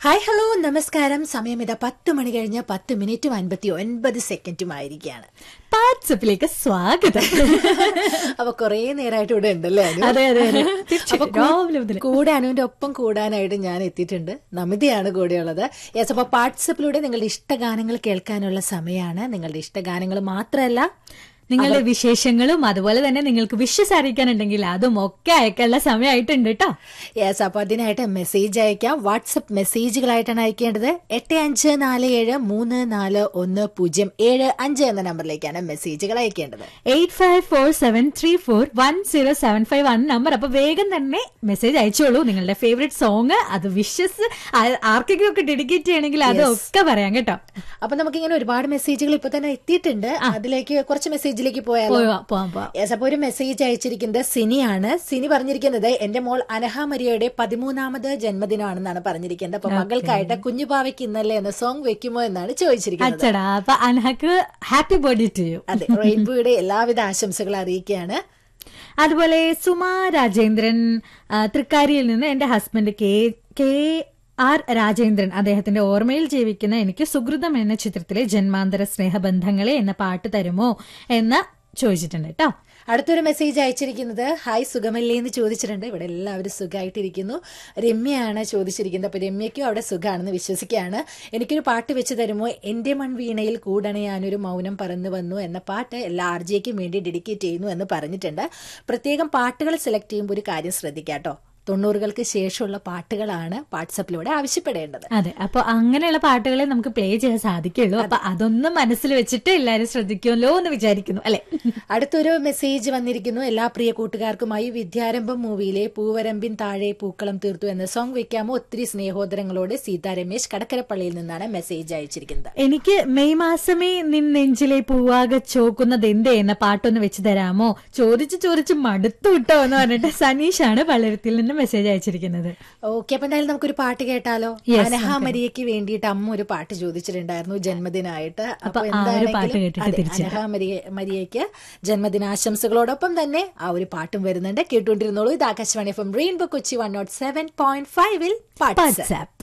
Hi hello നമസ്കാരം സമയം ഇതാ പത്ത് മണി കഴിഞ്ഞ് പത്ത് മിനിറ്റും അൻപത്തി ഒൻപത് സെക്കൻഡും ആയിരിക്കുകയാണ് വാട്സപ്പിലേക്ക് സ്വാഗതം അപ്പൊ കുറേ നേരമായിട്ട് ഇവിടെ ഉണ്ടല്ലേ അനു? അതെ അതെ അതെ അപ്പൊ തീർച്ചയായും. കൂ- രാവിലെ മുതൽ കൂടെ അനുവിന്റെ ഒപ്പം കൂടാനായിട്ട് ഞാൻ എത്തിയിട്ടുണ്ട് നമിതയാണ് കൂടെയുള്ളത് യെസ് അപ്പൊ വാട്സപ്പിലൂടെ നിങ്ങളുടെ ഇഷ്ടഗാനങ്ങൾ കേൾക്കാനുള്ള സമയമാണ് നിങ്ങളുടെ ഇഷ്ടഗാനങ്ങൾ മാത്രമല്ല നിങ്ങളുടെ വിശേഷങ്ങളും അതുപോലെ തന്നെ നിങ്ങൾക്ക് വിഷസ് അറിയിക്കാനുണ്ടെങ്കിൽ അതും ഒക്കെ അയക്കാനുള്ള സമയമായിട്ടുണ്ട് കേട്ടോ യെസ് അപ്പൊ അതിനായിട്ട് മെസ്സേജ് അയക്കാം വാട്സപ്പ് മെസ്സേജുകളായിട്ടാണ് അയക്കേണ്ടത് എട്ട് അഞ്ച് നാല് ഏഴ് മൂന്ന് നാല് ഒന്ന് പൂജ്യം ഏഴ് അഞ്ച് എന്ന നമ്പറിലേക്കാണ് മെസ്സേജുകൾ അയക്കേണ്ടത് eight five four seven three four one zero seven five one number അപ്പൊ വേഗം തന്നെ മെസ്സേജ് അയച്ചോളൂ നിങ്ങളുടെ ഫേവറേറ്റ് സോങ് അത് വിഷസ് ആർക്കെങ്കിലും ഒക്കെ ഡെഡിക്കേറ്റ് ചെയ്യണമെങ്കിൽ അതൊക്കെ പറയാം കേട്ടോ അപ്പൊ നമുക്കിങ്ങനെ ഒരുപാട് മെസ്സേജുകൾ ഇപ്പൊ തന്നെ എത്തിയിട്ടുണ്ട് അതിലേക്ക് കുറച്ച് മെസ്സേജിലേക്ക് പോയാലോ പോവാം പോവാം പോവാം യെസ് അപ്പൊ ഒരു മെസ്സേജ് അയച്ചിരിക്കുന്നത് സിനിയാണ് സിനി പറഞ്ഞിരിക്കുന്നത് എന്റെ മോൾ അനഹ മരിയയുടെ പതിമൂന്നാമത് ജന്മദിനമാണെന്നാണ് പറഞ്ഞിരിക്കുന്നത് അപ്പൊ മകൾക്കായിട്ട് കുഞ്ഞുപാവയ്ക്ക് ഇന്നലെ എന്ന സോങ് വെക്കുമോ എന്നാണ് ചോദിച്ചിരിക്കുന്നത് അച്ചടാ അപ്പൊ അനഹക്ക് ഹാപ്പി ബർത്ത്ഡേ ടു യു അതെ റെയിൻബോയുടെ എല്ലാവിധ ആശംസകൾ അറിയിക്കുകയാണ് അതുപോലെ സുമ രാജേന്ദ്രൻ ആ, തൃക്കാരിയിൽ നിന്ന് എന്റെ husband K K R Rajendran അദ്ദേഹത്തിന്റെ ഓർമ്മയിൽ ജീവിക്കുന്ന എനിക്ക് സുഹൃതം എന്ന ചിത്രത്തിലെ ജന്മാന്തര സ്നേഹബന്ധങ്ങളെ എന്ന പാട്ട് തരുമോ എന്ന് ചോദിച്ചിട്ടുണ്ട് കേട്ടോ അടുത്തൊരു മെസ്സേജ് അയച്ചിരിക്കുന്നത് ഹായ് സുഖമല്ലേ എന്ന് ചോദിച്ചിട്ടുണ്ട് ഇവിടെ എല്ലാവരും സുഖമായിട്ടിരിക്കുന്നു രമ്യയാണ് ചോദിച്ചിരിക്കുന്നത് അപ്പൊ രമ്യയ്ക്കും അവിടെ സുഖമാണെന്ന് വിശ്വസിക്കുകയാണ് എനിക്കൊരു പാട്ട് വെച്ച് തരുമോ എന്റെ മൺവീണയിൽ കൂടണയാനൊരു മൗനം പറന്നു വന്നു എന്ന പാട്ട് എല്ലാ ആർ ജിക്കും വേണ്ടി ഡെഡിക്കേറ്റ് ചെയ്യുന്നു എന്ന് പറഞ്ഞിട്ടുണ്ട് പ്രത്യേകം പാട്ടുകൾ സെലക്ട് ചെയ്യുമ്പോൾ ഒരു കാര്യം ശ്രദ്ധിക്കാട്ടോ തൊണ്ണൂറുകൾക്ക് ശേഷമുള്ള പാട്ടുകളാണ് വാട്സപ്പിലൂടെ ആവശ്യപ്പെടേണ്ടത് അതെ അപ്പൊ അങ്ങനെയുള്ള പാട്ടുകളെ നമുക്ക് പ്ലേ ചെയ്യാൻ സാധിക്കുള്ളൂ അപ്പൊ അതൊന്നും മനസ്സിൽ വെച്ചിട്ട് എല്ലാവരും ശ്രദ്ധിക്കുമല്ലോ എന്ന് വിചാരിക്കുന്നു അല്ലെ അടുത്തൊരു മെസ്സേജ് വന്നിരിക്കുന്നു എല്ലാ പ്രിയ കൂട്ടുകാർക്കുമായി വിദ്യാരംഭം മൂവിയിലെ പൂവരമ്പിൻ താഴെ പൂക്കളം തീർത്തു എന്ന സോങ് വെക്കാമോ ഒത്തിരി സ്നേഹോദരങ്ങളോടെ സീതാ രമേശ് കടക്കരപ്പള്ളിയിൽ നിന്നാണ് മെസ്സേജ് അയച്ചിരിക്കുന്നത് എനിക്ക് മെയ് മാസമേ നിൻ നെഞ്ചിലെ പൂവാകെ ചോക്കുന്നത് എന്തേ എന്ന പാട്ടൊന്ന് വെച്ച് തരാമോ ചോദിച്ചു ചോദിച്ച് മടുത്തു വിട്ടോ എന്ന് പറഞ്ഞിട്ട് സനീഷാണ് വളരത്തിൽ നിന്ന് മെസ്സേജ് അയച്ചിരിക്കുന്നത് ഓക്കെ അപ്പൊ എന്തായാലും നമുക്കൊരു പാട്ട് കേട്ടാലോ Yes, അനഹ മരിയയ്ക്ക് വേണ്ടിയിട്ട് അമ്മ ഒരു പാട്ട് ചോദിച്ചിട്ടുണ്ടായിരുന്നു ജന്മദിനമായിട്ട് അപ്പൊ ആ ഒരു പാട്ട് കേട്ടിട്ട് അതെ, തിരിച്ചു അനഹ മരിയ മരിയയ്ക്ക് ജന്മദിനാശംസകളോടൊപ്പം തന്നെ ആ ഒരു പാട്ടും വരുന്നുണ്ട് കേട്ടുകൊണ്ടിരുന്നോളൂ ഇത് Akashvani F M Rainbow Kochi one nought seven point ഫൈവിൽ പാട്ട് വാട്സാപ്പ്